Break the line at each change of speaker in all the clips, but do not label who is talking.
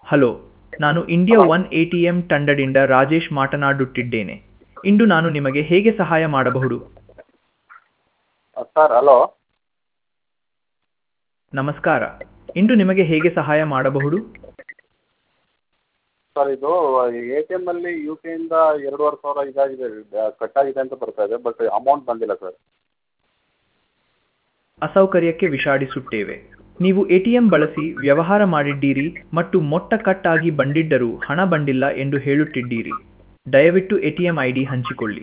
Hello ನಾನು India one A T M ತಂಡದಿಂದ ರಾಜೇಶ್ ಮಾತನಾಡುತ್ತಿದ್ದೇನೆ ಇಂದು ನಾನು ನಿಮಗೆ ಹೇಗೆ ಸಹಾಯ ಮಾಡಬಹುದು
ಸರ್ ಹಲೋ
ನಮಸ್ಕಾರ ಇಂದು ನಿಮಗೆ ಹೇಗೆ ಸಹಾಯ ಮಾಡಬಹುದು
ಸರ್ ಇದು ಎ ಟಿ ಎಮ್ಮಲ್ಲಿ ಯು ಪಿ ಇಂದ ಎರಡೂವರೆ ಸಾವಿರ ಇದಾಗಿದೆ ಕಟ್ಟಾಗಿದೆ ಅಂತ ಬರ್ತಾ ಇದೆ ಬಟ್ ಅಮೌಂಟ್ ಬಂದಿಲ್ಲ ಸರ್
ಅಸೌಕರ್ಯಕ್ಕೆ ವಿಷಾದಿಸುತ್ತೇವೆ ನೀವು ಎಟಿಎಂ ಬಳಸಿ ವ್ಯವಹಾರ ಮಾಡಿದ್ದೀರಿ ಮತ್ತು ಮೊಟ್ಟ ಕಟ್ ಆಗಿ ಬಂದಿದ್ದರೂ ಹಣ ಬಂದಿಲ್ಲ ಎಂದು ಹೇಳುತ್ತಿದ್ದೀರಿ ದಯವಿಟ್ಟು ಎಟಿಎಂ ಐ ಡಿ ಹಂಚಿಕೊಳ್ಳಿ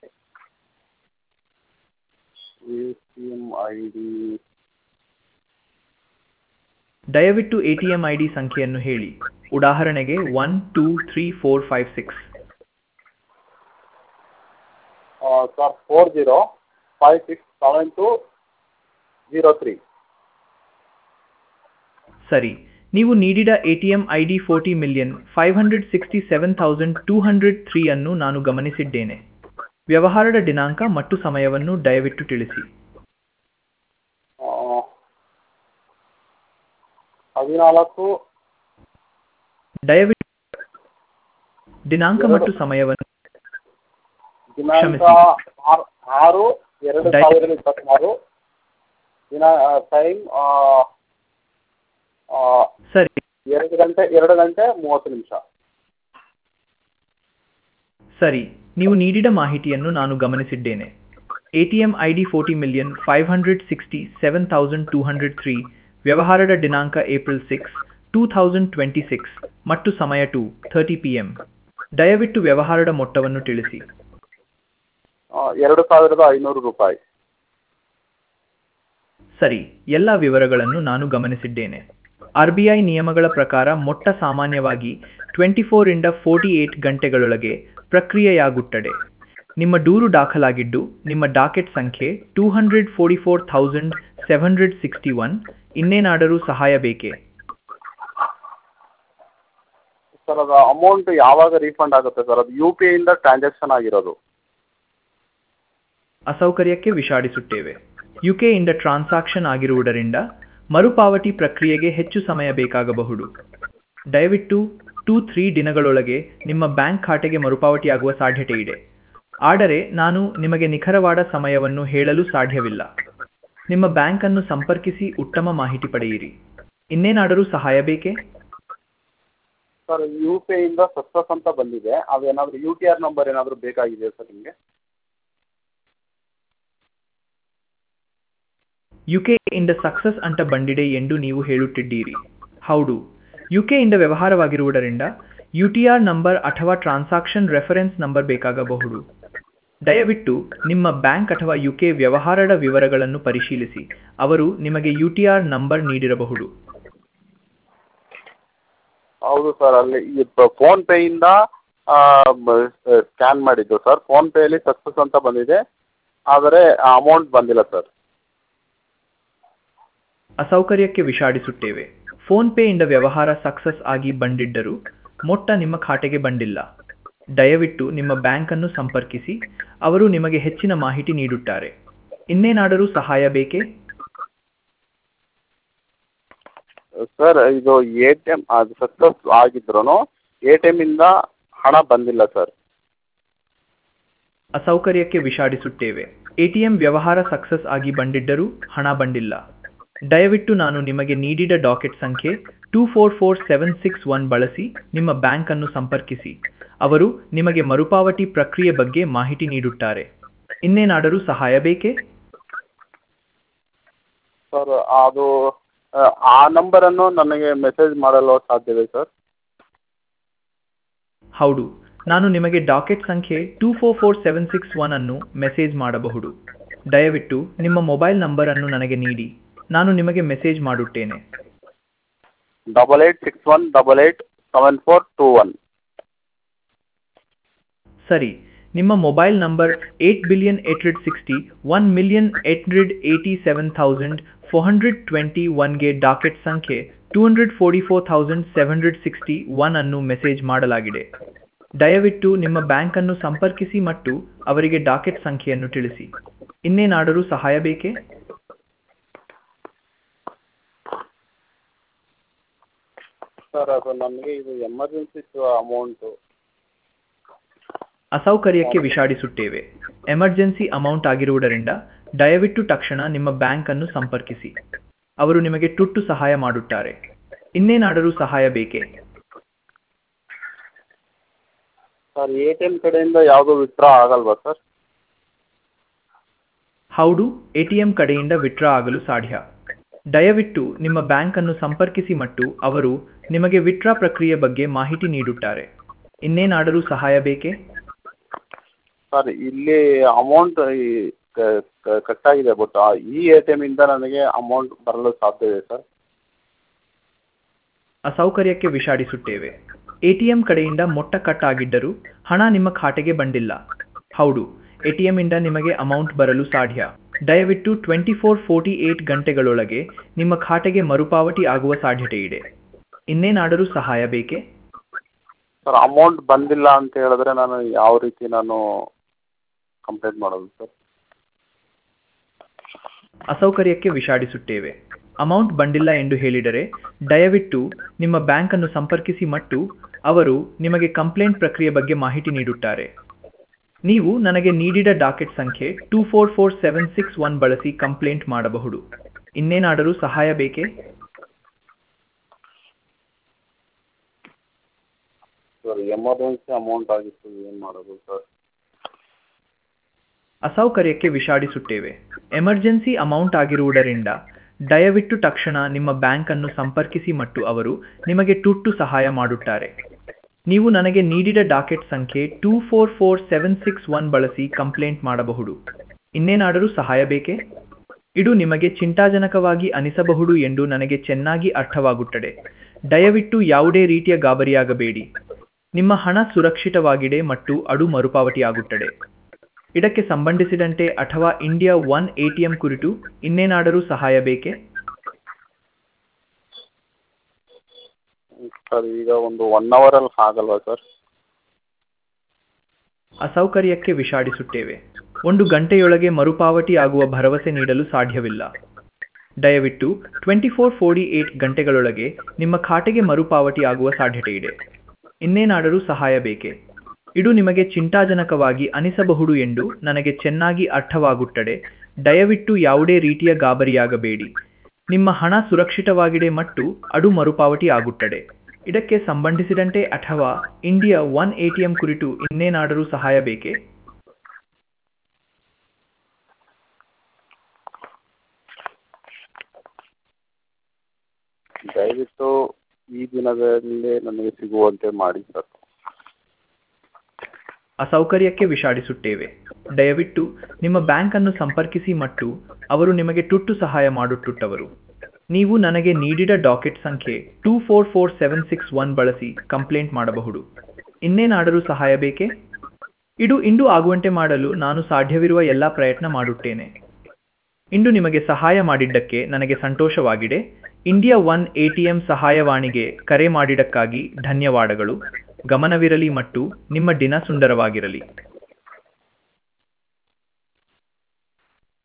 A T M I D
ದಯವಿಟ್ಟು ಎಟಿಎಂ ಐ ಡಿ ಸಂಖ್ಯೆಯನ್ನು ಹೇಳಿ ಉದಾಹರಣೆಗೆ one two three four five six
sir four zero five six seven two zero three
ಸರಿ ನೀವು ನೀಡಿದ ATM I D forty million five hundred sixty seven thousand two hundred three ಅನ್ನು ನಾನು ಗಮನಿಸಿದ್ದೇನೆ ವ್ಯವಹಾರದ ದಿನಾಂಕ ಮತ್ತು ಸಮಯವನ್ನು ದಯವಿಟ್ಟು ತಿಳಿಸಿ
ಹದಿನಾಲ್ಕು
ದಯವಿಟ್ಟು ದಿನಾಂಕ ಮತ್ತು ಸಮಯವನ್ನು
ದಿನಾಂಕ
ಕ್ಷಮಿಸಿ.
ಆರು- ಆರು ಎರಡು
ದಯ-
ಸಾವಿರದ ಇಪ್ಪತ್ತ್ಮೂರು ದಿನ ಟೈಮ್
ಸರಿ
ಎರಡು ಗಂಟೆ ಎರಡು ಗಂಟೆ ಮೂವತ್ತು ನಿಮಿಷ
ಸರಿ ನೀವು ನೀಡಿದ ಮಾಹಿತಿಯನ್ನು ನಾನು ಗಮನಿಸಿದ್ದೇನೆ ATM I D forty million five hundred sixty seven thousand two hundred three ವ್ಯವಹಾರದ ದಿನಾಂಕ April six two thousand twenty six ಮತ್ತು ಸಮಯ ಟು ಥರ್ಟಿ ಪಿ ಎಂ ದಯವಿಟ್ಟು ವ್ಯವಹಾರದ ಮೊತ್ತವನ್ನು ತಿಳಿಸಿ
ಆ, ಎರಡು ಸಾವಿರದ ಐನೂರು ರೂಪಾಯಿ
ಸರಿ ಎಲ್ಲ ವಿವರಗಳನ್ನು ನಾನು ಗಮನಿಸಿದ್ದೇನೆ ಆರ್ ಬಿ ಐ ನಿಯಮಗಳ ಪ್ರಕಾರ ಮೊಟ್ಟ ಸಾಮಾನ್ಯವಾಗಿ ಟ್ವೆಂಟಿ ಫೋರ್ ಇಂದ ಫೋರ್ಟಿ ಏಟ್ ಗಂಟೆಗಳೊಳಗೆ ಪ್ರಕ್ರಿಯೆಯಾಗುತ್ತದೆ ನಿಮ್ಮ ದೂರು ದಾಖಲಾಗಿದ್ದು ನಿಮ್ಮ ಡಾಕೆಟ್ ಸಂಖ್ಯೆ two hundred forty four thousand seven hundred sixty one ಇನ್ನೇನಾದರೂ ಸಹಾಯ ಬೇಕೇ
ಸರ್ ಅದು ಅಮೌಂಟ್ ಯಾವಾಗ ರೀಫಂಡ್ ಆಗುತ್ತೆ ಸರ್ ಅದು ಯು ಪಿ ಐಯಿಂದ ಟ್ರಾನ್ಸಾಕ್ಷನ್ ಆಗಿರೋದು
ಅಸೌಕರ್ಯಕ್ಕೆ ವಿಷಾದಿಸುತ್ತೇವೆ ಯುಕೆಯಿಂದ ಟ್ರಾನ್ಸಾಕ್ಷನ್ ಆಗಿರುವುದರಿಂದ ಮರುಪಾವತಿ ಪ್ರಕ್ರಿಯೆಗೆ ಹೆಚ್ಚು ಸಮಯ ಬೇಕಾಗಬಹುದು ದಯವಿಟ್ಟು ಟೂ ತ್ರೀ ದಿನಗಳೊಳಗೆ ನಿಮ್ಮ ಬ್ಯಾಂಕ್ ಖಾತೆಗೆ ಮರುಪಾವತಿಯಾಗುವ ಸಾಧ್ಯತೆ ಇದೆ ಆದರೆ ನಾನು ನಿಮಗೆ ನಿಖರವಾದ ಸಮಯವನ್ನು ಹೇಳಲು ಸಾಧ್ಯವಿಲ್ಲ ನಿಮ್ಮ ಬ್ಯಾಂಕನ್ನು ಸಂಪರ್ಕಿಸಿ ಉತ್ತಮ ಮಾಹಿತಿ ಪಡೆಯಿರಿ ಇನ್ನೇನಾದರೂ ಸಹಾಯ ಬೇಕೇ
ಸರ್ ಯು ಪಿ ಐಯಿಂದ ಸಕ್ಸಸ್ ಅಂತ ಬಂದಿದೆ ಅದೇನಾದರೂ ಯು ಟಿ ಆರ್ ನಂಬರ್ ಏನಾದರೂ ಬೇಕಾಗಿದೆ ಸರ್ ನಿಮಗೆ
ಯುಕೆಯಿಂದ ಸಕ್ಸಸ್ ಅಂತ ಬಂದಿದೆ ಎಂದು ನೀವು ಹೇಳುತ್ತಿದ್ದೀರಿ ಹೌದು ಯುಕೆಯಿಂದ ವ್ಯವಹಾರವಾಗಿರುವುದರಿಂದ ಯು ಟಿ ಆರ್ ನಂಬರ್ ಅಥವಾ ಟ್ರಾನ್ಸಾಕ್ಷನ್ ರೆಫರೆನ್ಸ್ ನಂಬರ್ ಬೇಕಾಗಬಹುದು ದಯವಿಟ್ಟು ನಿಮ್ಮ ಬ್ಯಾಂಕ್ ಅಥವಾ ಯುಕೆ ವ್ಯವಹಾರದ ವಿವರಗಳನ್ನು ಪರಿಶೀಲಿಸಿ ಅವರು ನಿಮಗೆ ಯು ಟಿ ಆರ್ ನಂಬರ್ ನೀಡಿರಬಹುದು
ಹೌದು ಸರ್ ಅಲ್ಲಿ ಈ ಫೋನ್ ಪೇಯಿಂದ ಸ್ಕ್ಯಾನ್ ಮಾಡಿದ್ದು ಸರ್ ಫೋನ್ ಪೇಯಲ್ಲಿ ಸಕ್ಸಸ್ ಅಂತ ಬಂದಿದೆ ಆದರೆ ಅಮೌಂಟ್ ಬಂದಿಲ್ಲ ಸರ್
ಅಸೌಕರ್ಯಕ್ಕೆ ವಿಷಾದಿಸುತ್ತೇವೆ ಫೋನ್ ಪೇಯಿಂದ ವ್ಯವಹಾರ ಸಕ್ಸಸ್ ಆಗಿ ಬಂದಿದ್ದರೂ ಮೊಟ್ಟ ನಿಮ್ಮ ಖಾತೆಗೆ ಬಂದಿಲ್ಲ ದಯವಿಟ್ಟು ನಿಮ್ಮ ಬ್ಯಾಂಕನ್ನು ಸಂಪರ್ಕಿಸಿ ಅವರು ನಿಮಗೆ ಹೆಚ್ಚಿನ ಮಾಹಿತಿ ನೀಡುತ್ತಾರೆ ಇನ್ನೇನಾದರೂ ಸಹಾಯ ಬೇಕೇ
ಸರ್ ಇದು ಎ ಟಿ ಎಮ್ ಅದು ಸಕ್ಸಸ್ ಆಗಿದ್ರು ಎ ಟಿ ಎಮ್ಮಿಂದ ಹಣ ಬಂದಿಲ್ಲ ಸರ್
ಅಸೌಕರ್ಯಕ್ಕೆ ವಿಷಾದಿಸುತ್ತೇವೆ ಎಟಿಎಂ ವ್ಯವಹಾರ ಸಕ್ಸಸ್ ಆಗಿ ಬಂದಿದ್ದರೂ ಹಣ ಬಂದಿಲ್ಲ ದಯವಿಟ್ಟು ನಾನು ನಿಮಗೆ ನೀಡಿದ ಡಾಕೆಟ್ ಸಂಖ್ಯೆ two four four seven six one ಬಳಸಿ ನಿಮ್ಮ ಬ್ಯಾಂಕ್ ಅನ್ನು ಸಂಪರ್ಕಿಸಿ ಅವರು ನಿಮಗೆ ಮರುಪಾವತಿ ಪ್ರಕ್ರಿಯೆ ಬಗ್ಗೆ ಮಾಹಿತಿ ನೀಡುತ್ತಾರೆ ಇನ್ನೇನಾದರೂ ಸಹಾಯ ಬೇಕೇ
ಸರ್ ಅದು ಆ, ಆ ನಂಬರನ್ನು ನನಗೆ ಮೆಸೇಜ್ ಮಾಡಲು ಸಾಧ್ಯವೇ ಸರ್
ಹೌದು ನಾನು ನಿಮಗೆ ಡಾಕೆಟ್ ಸಂಖ್ಯೆ two four four seven six one ಅನ್ನು ಮೆಸೇಜ್ ಮಾಡಬಹುದು ದಯವಿಟ್ಟು ನಿಮ್ಮ ಮೊಬೈಲ್ ನಂಬರ್ ಅನ್ನು ನನಗೆ ನೀಡಿ ನಾನು ನಿಮಗೆ ಮೆಸೇಜ್ ಮಾಡುತ್ತೇನೆ
double eight six one double eight seven four two one
ಸರಿ ನಿಮ್ಮ mobile number eight billion eight hundred sixty one million eight hundred eighty seven thousand four hundred twenty ಒನ್ಗೆ ಡಾಕೆಟ್ ಸಂಖ್ಯೆ two hundred forty four thousand seven hundred sixty one ಅನ್ನು message ಮಾಡಲಾಗಿದೆ ದಯವಿಟ್ಟು ನಿಮ್ಮ ಬ್ಯಾಂಕನ್ನು ಸಂಪರ್ಕಿಸಿ ಮತ್ತು ಅವರಿಗೆ ಡಾಕೆಟ್ ಸಂಖ್ಯೆಯನ್ನು ತಿಳಿಸಿ ಇನ್ನೇನಾದರೂ ಸಹಾಯ ಬೇಕೇ
ಸರ್ ಅದು ನನಗೆ ಇದು ಎಮರ್ಜೆನ್ಸಿ ಇತ್ತು ಅಮೌಂಟು
ಅಸೌಕರ್ಯಕ್ಕೆ ವಿಷಾಡಿಸುತ್ತೇವೆ ಎಮರ್ಜೆನ್ಸಿ ಅಮೌಂಟ್ ಆಗಿರುವುದರಿಂದ ದಯವಿಟ್ಟು ತಕ್ಷಣ ನಿಮ್ಮ ಬ್ಯಾಂಕ್ ಅನ್ನು ಸಂಪರ್ಕಿಸಿ ಅವರು ನಿಮಗೆ ತುರ್ತು ಸಹಾಯ ಮಾಡುತ್ತಾರೆ ಇನ್ನೇನಾದರೂ ಸಹಾಯ ಬೇಕೇ
ಸರ್ ಎ ಟಿ ಎಮ್ ಕಡೆಯಿಂದ ಯಾವುದೂ ವಿತ್ಡ್ರಾ ಆಗಲ್ವಾ ಸರ್
ಹೌದು ಎಟಿಎಂ ಕಡೆಯಿಂದ ವಿತ್ಡ್ರಾ ಆಗಲು ಸಾಧ್ಯ ದಯವಿಟ್ಟು ನಿಮ್ಮ ಬ್ಯಾಂಕ್ ಅನ್ನು ಸಂಪರ್ಕಿಸಿ ಮತ್ತು ಅವರು ನಿಮಗೆ ವಿತ್ಡ್ರಾ ಪ್ರಕ್ರಿಯೆ ಬಗ್ಗೆ ಮಾಹಿತಿ ನೀಡುತ್ತಾರೆ ಇನ್ನೇನಾದರೂ ಸಹಾಯ ಬೇಕೇ
ಸರ್ ಇಲ್ಲಿ ಅಮೌಂಟ್ ಕಟ್ಟಾಗಿದೆ ಬಟ್ ಈ ಎ ಟಿ ಎಮ್ಮಿಂದ ನನಗೆ ಅಮೌಂಟ್ ಬರಲು ಸಾಧ್ಯವಿದೆ ಸರ್
ಅಸೌಕರ್ಯಕ್ಕೆ ವಿಷಾಡಿಸುತ್ತೇವೆ ಎಟಿಎಂ ಕಡೆಯಿಂದ ಮೊಟ್ಟ ಕಟ್ ಆಗಿದ್ದರೂ ಹಣ ನಿಮ್ಮ ಖಾತೆಗೆ ಬಂದಿಲ್ಲ ಹೌದು ಎಟಿಎಂ ಇಂದ ನಿಮಗೆ ಅಮೌಂಟ್ ಬರಲು ಸಾಧ್ಯ ದಯವಿಟ್ಟು ಟ್ವೆಂಟಿ ಫೋರ್ ಫೋರ್ಟಿ ಏಟ್ ಗಂಟೆಗಳೊಳಗೆ ನಿಮ್ಮ ಖಾತೆಗೆ ಮರುಪಾವತಿ ಆಗುವ ಸಾಧ್ಯತೆ ಇದೆ ಇನ್ನೇನಾದರೂ ಸಹಾಯ ಬೇಕೇ
ಸರ್ ಅಮೌಂಟ್ ಬಂದಿಲ್ಲ ಅಂತ ಹೇಳಿದ್ರೆ ನಾನು ಯಾವ ರೀತಿ ನಾನು ಕಂಪ್ಲೇಂಟ್ ಮಾಡೋದು ಸರ್
ಅಸೌಕರ್ಯಕ್ಕೆ ವಿಷಾಡಿಸುತ್ತೇವೆ ಅಮೌಂಟ್ ಬಂದಿಲ್ಲ ಎಂದು ಹೇಳಿದರೆ ದಯವಿಟ್ಟು ನಿಮ್ಮ ಬ್ಯಾಂಕ್ ಅನ್ನು ಸಂಪರ್ಕಿಸಿ ಮತ್ತು ಅವರು ನಿಮಗೆ ಕಂಪ್ಲೇಂಟ್ ಪ್ರಕ್ರಿಯೆ ಬಗ್ಗೆ ಮಾಹಿತಿ ನೀಡುತ್ತಾರೆ ನೀವು ನನಗೆ ನೀಡಿದ ಡಾಕೆಟ್ ಸಂಖ್ಯೆ two four four seven six one ಬಳಸಿ ಕಂಪ್ಲೇಂಟ್ ಮಾಡಬಹುದು ಇನ್ನೇನಾದರೂ ಸಹಾಯ ಬೇಕೇ
ಸರ್ ಎಮರ್ಜೆನ್ಸಿ ಅಮೌಂಟ್ ಆಗಿತ್ತು ಏನು ಮಾಡೋದು ಸರ್
ಅಸೌಕರ್ಯಕ್ಕೆ ವಿಷಾಡಿಸುತ್ತೇವೆ ಎಮರ್ಜೆನ್ಸಿ ಅಮೌಂಟ್ ಆಗಿರುವುದರಿಂದ ದಯವಿಟ್ಟು ತಕ್ಷಣ ನಿಮ್ಮ ಬ್ಯಾಂಕ್ ಅನ್ನು ಸಂಪರ್ಕಿಸಿ ಮತ್ತು ಅವರು ನಿಮಗೆ ತುರ್ತು ಸಹಾಯ ಮಾಡುತ್ತಾರೆ ನೀವು ನನಗೆ ನೀಡಿದ ಡಾಕೆಟ್ ಸಂಖ್ಯೆ two four four seven six one ಬಳಸಿ ಕಂಪ್ಲೇಂಟ್ ಮಾಡಬಹುದು ಇನ್ನೇನಾದರೂ ಸಹಾಯ ಬೇಕೇ ಇದು ನಿಮಗೆ ಚಿಂತಾಜನಕವಾಗಿ ಅನಿಸಬಹುದು ಎಂದು ನನಗೆ ಚೆನ್ನಾಗಿ ಅರ್ಥವಾಗುತ್ತದೆ ದಯವಿಟ್ಟು ಯಾವುದೇ ರೀತಿಯ ಗಾಬರಿಯಾಗಬೇಡಿ ನಿಮ್ಮ ಹಣ ಸುರಕ್ಷಿತವಾಗಿದೆ ಮತ್ತು ಅದು ಮರುಪಾವತಿಯಾಗುತ್ತದೆ ಇದಕ್ಕೆ ಸಂಬಂಧಿಸಿದಂತೆ ಅಥವಾ ಇಂಡಿಯಾ ಒನ್ ಎಟಿಎಂ ಕುರಿತು ಇನ್ನೇನಾದರೂ ಸಹಾಯ ಬೇಕೇ
ಸರ್ ಈಗ ಒಂದು ಒನ್ ಅವರಲ್ಲಿ ಆಗಲ್ವಾ ಸರ್
ಅಸೌಕರ್ಯಕ್ಕೆ ವಿಷಾಡಿಸುತ್ತೇವೆ ಒಂದು ಗಂಟೆಯೊಳಗೆ ಮರುಪಾವತಿ ಆಗುವ ಭರವಸೆ ನೀಡಲು ಸಾಧ್ಯವಿಲ್ಲ ದಯವಿಟ್ಟು ಟ್ವೆಂಟಿ ಫೋರ್ ಫೋರ್ಟಿ ಏಟ್ ಗಂಟೆಗಳೊಳಗೆ ನಿಮ್ಮ ಖಾತೆಗೆ ಮರುಪಾವತಿ ಆಗುವ ಸಾಧ್ಯತೆ ಇದೆ ಇನ್ನೇನಾದರೂ ಸಹಾಯ ಬೇಕೇ ಇದು ನಿಮಗೆ ಚಿಂತಾಜನಕವಾಗಿ ಅನಿಸಬಹುದು ಎಂದು ನನಗೆ ಚೆನ್ನಾಗಿ ಅರ್ಥವಾಗುತ್ತದೆ ದಯವಿಟ್ಟು ಯಾವುದೇ ರೀತಿಯ ಗಾಬರಿಯಾಗಬೇಡಿ ನಿಮ್ಮ ಹಣ ಸುರಕ್ಷಿತವಾಗಿದೆ ಮತ್ತು ಅದು ಮರುಪಾವತಿ ಆಗುತ್ತದೆ ಇದಕ್ಕೆ ಸಂಬಂಧಿಸಿದಂತೆ ಅಥವಾ ಇಂಡಿಯಾ ಒನ್ ಎಟಿಎಂ ಕುರಿತು ಇನ್ನೇನಾದರೂ ಸಹಾಯ ಬೇಕೇ
ದಯವಿಟ್ಟು ಈ ದಿನದಲ್ಲಿ ನನಗೆ ಸಿಗುವಂತೆ ಮಾಡಿ ಸರ್
ಅಸೌಕರ್ಯಕ್ಕೆ ವಿಷಾಡಿಸುತ್ತೇವೆ ದಯವಿಟ್ಟು ನಿಮ್ಮ ಬ್ಯಾಂಕ್ ಅನ್ನು ಸಂಪರ್ಕಿಸಿ ಮತ್ತು ಅವರು ನಿಮಗೆ ತುರ್ತು ಸಹಾಯ ಮಾಡುತ್ತುಟ್ಟವರು ನೀವು ನನಗೆ ನೀಡಿದ ಡಾಕೆಟ್ ಸಂಖ್ಯೆ two four four seven six one ಬಳಸಿ ಕಂಪ್ಲೇಂಟ್ ಮಾಡಬಹುದು ಇನ್ನೇನಾದರೂ ಸಹಾಯ ಬೇಕೇ ಇದು ಇಂದು ಆಗುವಂತೆ ಮಾಡಲು ನಾನು ಸಾಧ್ಯವಿರುವ ಎಲ್ಲ ಪ್ರಯತ್ನ ಮಾಡುತ್ತೇನೆ ಇಂದು ನಿಮಗೆ ಸಹಾಯ ಮಾಡಿದ್ದಕ್ಕೆ ನನಗೆ ಸಂತೋಷವಾಗಿದೆ ಇಂಡಿಯಾ ಒನ್ ಎಟಿಎಂ ಸಹಾಯವಾಣಿಗೆ ಕರೆ ಮಾಡಿದ್ದಕ್ಕಾಗಿ ಧನ್ಯವಾದಗಳು ಗಮನವಿರಲಿ ಮತ್ತು ನಿಮ್ಮ ದಿನ ಸುಂದರವಾಗಿರಲಿ